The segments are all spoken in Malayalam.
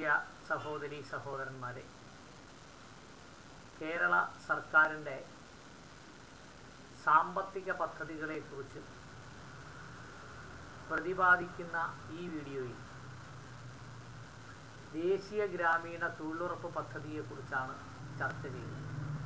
പ്രിയ സഹോദരി സഹോദരന്മാരെ കേരള സർക്കാരിൻ്റെ സാമ്പത്തിക പദ്ധതികളെക്കുറിച്ച് പ്രതിപാദിക്കുന്ന ഈ വീഡിയോയിൽ ദേശീയ ഗ്രാമീണ തൊഴിലുറപ്പ് പദ്ധതിയെക്കുറിച്ചാണ് ചർച്ച ചെയ്യുന്നത്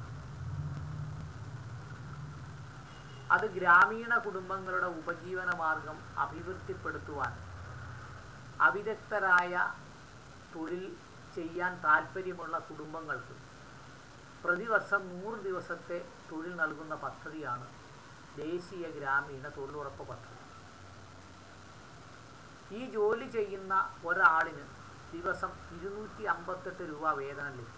അത് ഗ്രാമീണ കുടുംബങ്ങളുടെ ഉപജീവന മാർഗം അഭിവൃദ്ധിപ്പെടുത്തുവാൻ അവിദഗ്ധരായ തൊഴിൽ ചെയ്യാൻ താല്പര്യമുള്ള കുടുംബങ്ങൾക്ക് പ്രതിവർഷം നൂറ് ദിവസത്തെ തൊഴിൽ നൽകുന്ന പദ്ധതിയാണ് ദേശീയ ഗ്രാമീണ തൊഴിലുറപ്പ് പദ്ധതി ഈ ജോലി ചെയ്യുന്ന ഒരാളിന് ദിവസം ഇരുന്നൂറ്റി അമ്പത്തെട്ട് രൂപ വേതനം ലഭിക്കും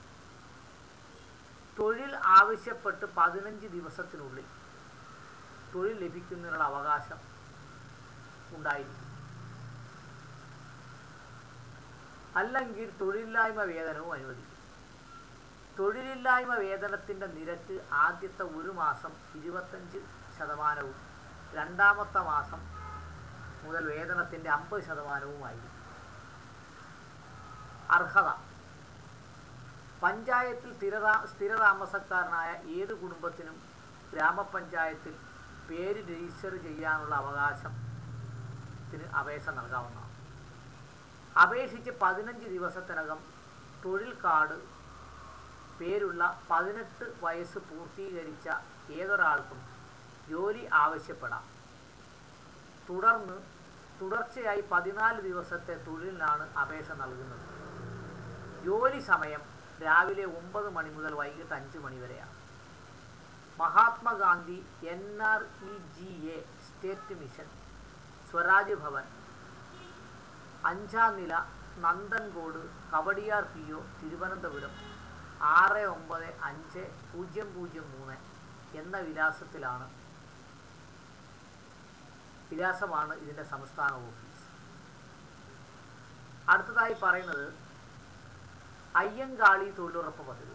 തൊഴിൽ ആവശ്യപ്പെട്ട് പതിനഞ്ച് ദിവസത്തിനുള്ളിൽ തൊഴിൽ ലഭിക്കുന്നതിനുള്ള അവകാശം ഉണ്ടായിരിക്കും അല്ലെങ്കിൽ തൊഴിലില്ലായ്മ വേതനവും അനുവദിക്കും തൊഴിലില്ലായ്മ വേതനത്തിൻ്റെ നിരക്ക് ആദ്യത്തെ ഒരു മാസം ഇരുപത്തഞ്ച് ശതമാനവും രണ്ടാമത്തെ മാസം മുതൽ വേതനത്തിൻ്റെ അമ്പത് ശതമാനവുമായിരിക്കും അർഹത പഞ്ചായത്തിൽ സ്ഥിരതാ സ്ഥിരതാമസക്കാരനായ ഏത് കുടുംബത്തിനും ഗ്രാമപഞ്ചായത്തിൽ പേര് രജിസ്റ്റർ ചെയ്യാനുള്ള അവകാശത്തിന് അപേക്ഷ നൽകാവുന്നതാണ് അപേക്ഷിച്ച് പതിനഞ്ച് ദിവസത്തിനകം തൊഴിൽ കാർഡ് പേരുള്ള പതിനെട്ട് വയസ്സ് പൂർത്തീകരിച്ച ഏതൊരാൾക്കും ജോലി ആവശ്യപ്പെടാം തുടർന്ന് തുടർച്ചയായി പതിനാല് ദിവസത്തെ തൊഴിലിനാണ് അപേക്ഷ നൽകുന്നത് ജോലി സമയം രാവിലെ ഒമ്പത് മണി മുതൽ വൈകിട്ട് അഞ്ച് മണി വരെയാണ് Mahatma Gandhi N R E G A state mission Swaraj Bhavan അഞ്ചാം നില നന്ദൻകോട് കവടിയാർ പി ഒ തിരുവനന്തപുരം ആറ് ഒമ്പത് അഞ്ച് പൂജ്യം പൂജ്യം മൂന്ന് എന്ന വിലാസത്തിലാണ് വിലാസമാണ് ഇതിൻ്റെ സംസ്ഥാന ഓഫീസ് അടുത്തതായി പറയുന്നത് അയ്യങ്കാളി തൊഴിലുറപ്പ് പദ്ധതി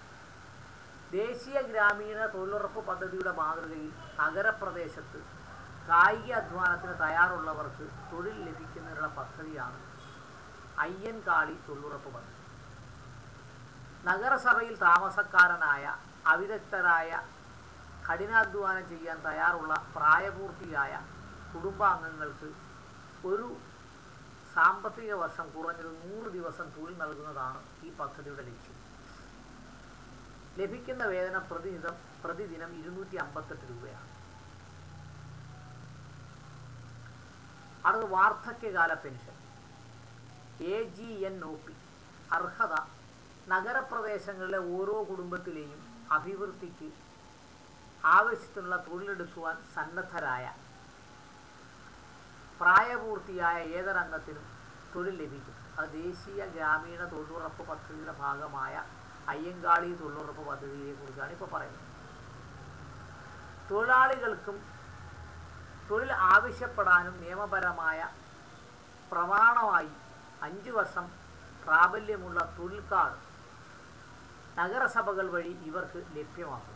ദേശീയ ഗ്രാമീണ തൊഴിലുറപ്പ് പദ്ധതിയുടെ മാതൃകയിൽ നഗരപ്രദേശത്ത് കായിക അധ്വാനത്തിന് തയ്യാറുള്ളവർക്ക് തൊഴിൽ ലഭിക്കുന്നതിനുള്ള പദ്ധതിയാണ് അയ്യൻകാളി തൊഴിലുറപ്പ് പദ്ധതി നഗരസഭയിൽ താമസക്കാരനായ അവിദഗ്ധരായ കഠിനാധ്വാനം ചെയ്യാൻ തയ്യാറുള്ള പ്രായപൂർത്തിയായ കുടുംബാംഗങ്ങൾക്ക് ഒരു സാമ്പത്തിക വർഷം കുറഞ്ഞത് നൂറ് ദിവസം തൊഴിൽ നൽകുന്നതാണ് ഈ പദ്ധതിയുടെ ലക്ഷ്യം ലഭിക്കുന്ന വേതനം പ്രതിദിനം പ്രതിദിനം ഇരുന്നൂറ്റി അമ്പത്തെട്ട് രൂപയാണ് അടുത്ത വാർദ്ധക്യകാല pension A G N O P അർഹത നഗരപ്രദേശങ്ങളിലെ ഓരോ കുടുംബത്തിലെയും അഭിവൃദ്ധിക്ക് ആവശ്യത്തിനുള്ള തൊഴിലെടുക്കുവാൻ സന്നദ്ധരായ പ്രായപൂർത്തിയായ ഏതൊരംഗത്തിനും തൊഴിൽ ലഭിക്കും അത് ദേശീയ ഗ്രാമീണ തൊഴിലുറപ്പ് പദ്ധതിയുടെ ഭാഗമായ അയ്യങ്കാളി തൊഴിലുറപ്പ് പദ്ധതിയെ കുറിച്ചാണ് ഇപ്പോൾ പറയുന്നത് തൊഴിലാളികൾക്കും തൊഴിൽ ആവശ്യപ്പെടാനും നിയമപരമായ പ്രമാണമായി അഞ്ച് വർഷം പ്രാബല്യമുള്ള തൊഴിൽ കാർഡ് നഗരസഭകൾ വഴി ഇവർക്ക് ലഭ്യമാക്കും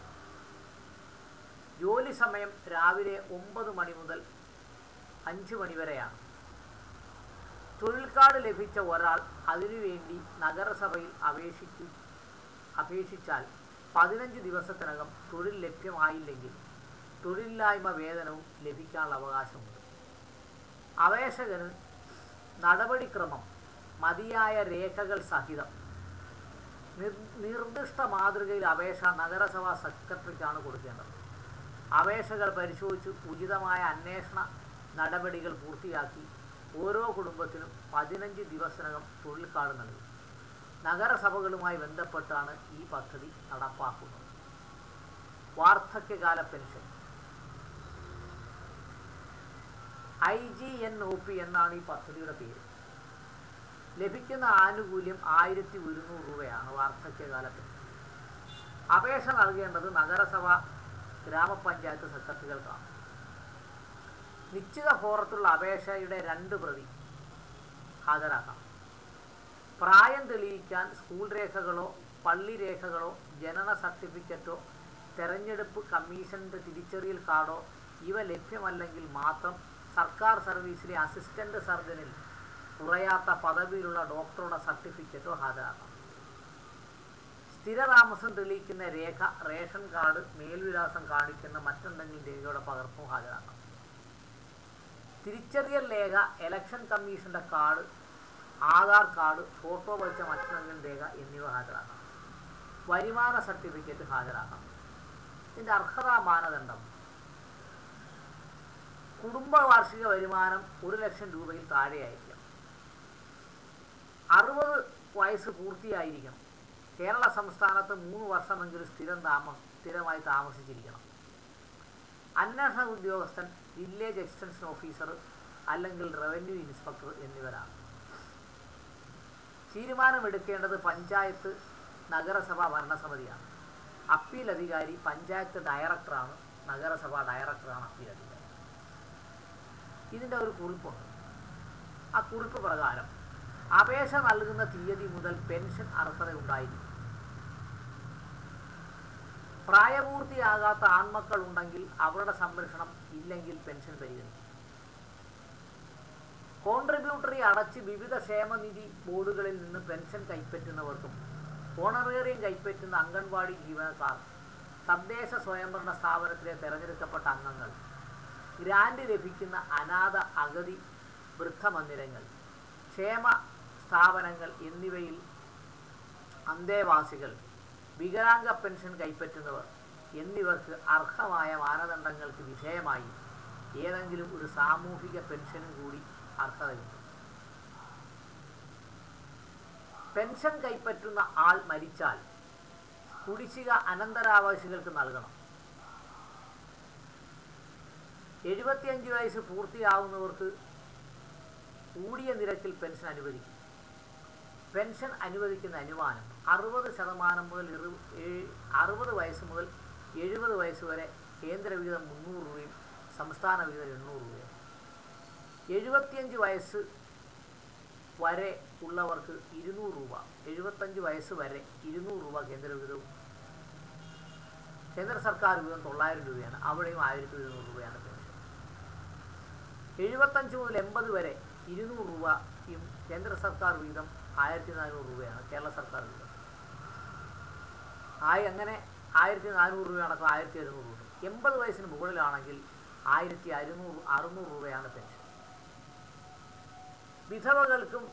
ജോലി സമയം രാവിലെ ഒമ്പത് മണി മുതൽ അഞ്ച് മണി വരെയാണ് തൊഴിൽ കാർഡ് ലഭിച്ച ഒരാൾ അതിനുവേണ്ടി നഗരസഭയിൽ അപേക്ഷിച്ചു അപേക്ഷിച്ചാൽ പതിനഞ്ച് ദിവസത്തിനകം തൊഴിൽ ലഭ്യമായില്ലെങ്കിൽ തൊഴിലില്ലായ്മ വേതനവും ലഭിക്കാനുള്ള അവകാശമുണ്ട് അപേക്ഷകന് നടപടിക്രമം മതിയായ രേഖകൾ സഹിതം നിർ നിർദ്ദിഷ്ട മാതൃകയിൽ അപേക്ഷ നഗരസഭാ സെക്രട്ടറിക്കാണ് കൊടുക്കേണ്ടത് അപേക്ഷകൾ പരിശോധിച്ച് ഉചിതമായ അന്വേഷണ നടപടികൾ പൂർത്തിയാക്കി ഓരോ കുടുംബത്തിനും പതിനഞ്ച് ദിവസത്തിനകം തൊഴിൽ കാർഡ് നൽകും നഗരസഭകളുമായി ബന്ധപ്പെട്ടാണ് ഈ പദ്ധതി നടപ്പാക്കുന്നത് വാർദ്ധക്യകാല pension I G N O P എന്നാണ് ഈ പദ്ധതിയുടെ പേര് ലഭിക്കുന്ന ആനുകൂല്യം ആയിരത്തി ഒരുന്നൂറ് രൂപയാണ് വാർദ്ധക്യകാല പെൻഷൻ അപേക്ഷ നൽകേണ്ടത് നഗരസഭ ഗ്രാമപഞ്ചായത്ത് സെക്രട്ടറികൾക്കാണ് നിശ്ചിത ഫോറത്തുള്ള അപേക്ഷയുടെ രണ്ട് പ്രതി ഹാജരാക്കാം പ്രായം തെളിയിക്കാൻ സ്കൂൾ രേഖകളോ പള്ളി രേഖകളോ ജനന സർട്ടിഫിക്കറ്റോ തെരഞ്ഞെടുപ്പ് കമ്മീഷന്റെ തിരിച്ചറിയൽ കാർഡോ ഇവ ലഭ്യമല്ലെങ്കിൽ മാത്രം സർക്കാർ സർവീസിലെ അസിസ്റ്റന്റ് സർജനിൽ കുറയാത്ത പദവിയിലുള്ള ഡോക്ടറുടെ സർട്ടിഫിക്കറ്റോ ഹാജരാക്കണം സ്ഥിരതാമസം തെളിയിക്കുന്ന രേഖ റേഷൻ കാർഡ് മേൽവിലാസം കാണിക്കുന്ന മറ്റെന്തെങ്കിലും രേഖയുടെ പകർപ്പും ഹാജരാക്കണം തിരിച്ചറിയൽ രേഖ ഇലക്ഷൻ കമ്മീഷന്റെ കാർഡ് ആധാർ കാർഡ് ഫോട്ടോ വച്ച മറ്റെന്തെങ്കിലും രേഖ എന്നിവ ഹാജരാക്കണം വരുമാന സർട്ടിഫിക്കറ്റ് ഹാജരാക്കണം ഇതിൻ്റെ അർഹതാ മാനദണ്ഡം കുടുംബ വാർഷിക വരുമാനം ഒരു ലക്ഷം രൂപയിൽ താഴെയായിരിക്കണം അറുപത് വയസ്സ് പൂർത്തിയായിരിക്കണം കേരള സംസ്ഥാനത്ത് മൂന്ന് വർഷമെങ്കിലും സ്ഥിരം താമ സ്ഥിരമായി താമസിച്ചിരിക്കണം അന്വേഷണ ഉദ്യോഗസ്ഥൻ വില്ലേജ് എക്സ്റ്റൻഷൻ ഓഫീസർ അല്ലെങ്കിൽ റവന്യൂ ഇൻസ്പെക്ടർ എന്നിവരാണ് തീരുമാനമെടുക്കേണ്ടത് പഞ്ചായത്ത് നഗരസഭാ ഭരണസമിതിയാണ് അപ്പീൽ അധികാരി പഞ്ചായത്ത് ഡയറക്ടറാണ് നഗരസഭാ ഡയറക്ടറാണ് അപ്പീൽ അധികാരി ഇതിൻ്റെ ഒരു കുറിപ്പുണ്ട് ആ കുറിപ്പ് പ്രകാരം അപേക്ഷ നൽകുന്ന തീയതി മുതൽ പെൻഷൻ അർഹത ഉണ്ടായിരിക്കും പ്രായപൂർത്തിയാകാത്ത ആൺമക്കൾ ഉണ്ടെങ്കിൽ അവരുടെ സംരക്ഷണം ഇല്ലെങ്കിൽ പെൻഷൻ പരിഗണിക്കും കോൺട്രിബ്യൂട്ടറി അടച്ച് വിവിധ ക്ഷേമനിധി ബോർഡുകളിൽ നിന്ന് പെൻഷൻ കൈപ്പറ്റുന്നവർക്കും ഓണറേറിയം കൈപ്പറ്റുന്ന അംഗൻവാടി ജീവനക്കാർ തദ്ദേശ സ്വയംഭരണ സ്ഥാപനത്തിലെ തെരഞ്ഞെടുക്കപ്പെട്ട അംഗങ്ങൾ ഗ്രാന്റ് ലഭിക്കുന്ന അനാഥ അഗതി വൃദ്ധമന്ദിരങ്ങൾ ക്ഷേമ സ്ഥാപനങ്ങൾ എന്നിവയിൽ അന്തേവാസികൾ വികലാംഗ പെൻഷൻ കൈപ്പറ്റുന്നവർ എന്നിവർക്ക് അർഹമായ മാനദണ്ഡങ്ങൾക്ക് വിധേയമായി ഏതെങ്കിലും ഒരു സാമൂഹിക പെൻഷനും കൂടി അർഹതയുണ്ട് പെൻഷൻ കൈപ്പറ്റുന്ന ആൾ മരിച്ചാൽ കുടിശ്ശിക അനന്തരാവകാശികൾക്ക് നൽകണം എഴുപത്തിയഞ്ച് വയസ്സ് പൂർത്തിയാവുന്നവർക്ക് കൂടിയ നിരക്കിൽ പെൻഷൻ അനുവദിക്കും പെൻഷൻ അനുവദിക്കുന്ന അനുമാനം അറുപത് ശതമാനം മുതൽ ഇറു അറുപത് വയസ്സ് മുതൽ എഴുപത് വയസ്സ് വരെ കേന്ദ്ര വിഹിതം മുന്നൂറ് രൂപയും സംസ്ഥാന വിഹിതം എണ്ണൂറ് രൂപയും എഴുപത്തിയഞ്ച് വയസ്സ് വരെ ഉള്ളവർക്ക് ഇരുന്നൂറ് രൂപ എഴുപത്തഞ്ച് വയസ്സ് വരെ ഇരുന്നൂറ് രൂപ കേന്ദ്ര വിഹിതവും കേന്ദ്ര സർക്കാർ വിഹിതം തൊള്ളായിരം രൂപയാണ് അവിടെയും ആയിരത്തി ഇരുന്നൂറ് രൂപയാണ് പെൻഷൻ എഴുപത്തഞ്ച് മുതൽ എൺപത് വരെ ഇരുന്നൂറ് രൂപയും കേന്ദ്ര സർക്കാർ വിഹിതം ആയിരത്തി നാനൂറ് രൂപയാണ് കേരള സർക്കാർ വിഹിതം ആയി അങ്ങനെ ആയിരത്തി നാനൂറ് രൂപ അടക്കം ആയിരത്തി എഴുന്നൂറ് രൂപ എൺപത് വയസ്സിന് മുകളിലാണെങ്കിൽ ആയിരത്തി അറുന്നൂറ് അറുന്നൂറ് രൂപയാണ് പെൻഷൻ വിധവകൾക്കും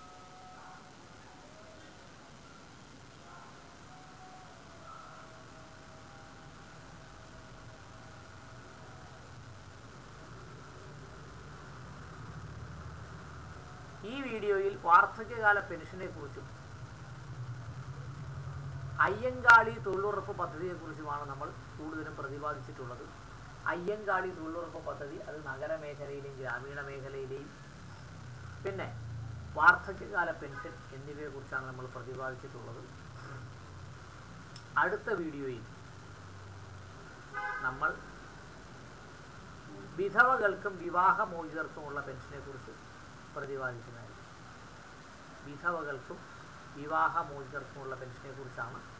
ഈ വീഡിയോയിൽ വാർദ്ധക്യകാല പെൻഷനെ കുറിച്ചും അയ്യങ്കാളി തൊഴിലുറപ്പ് പദ്ധതിയെക്കുറിച്ചുമാണ് നമ്മൾ കൂടുതലും പ്രതിപാദിച്ചിട്ടുള്ളത് അയ്യങ്കാളി തൊഴിലുറപ്പ് പദ്ധതി അത് നഗരമേഖലയിലെയും ഗ്രാമീണ മേഖലയിലെയും പിന്നെ വാർദ്ധക്യകാല പെൻഷൻ എന്നിവയെക്കുറിച്ചാണ് നമ്മൾ പ്രതിപാദിച്ചിട്ടുള്ളത് അടുത്ത വീഡിയോയിൽ നമ്മൾ വിധവകൾക്കും വിവാഹമോചിതർക്കുമുള്ള പെൻഷനെക്കുറിച്ച് പ്രതിപാദിക്കുന്നതായിരിക്കും വിധവകൾക്കും വിവാഹമോചിതർക്കുമുള്ള പെൻഷനെക്കുറിച്ചാണ്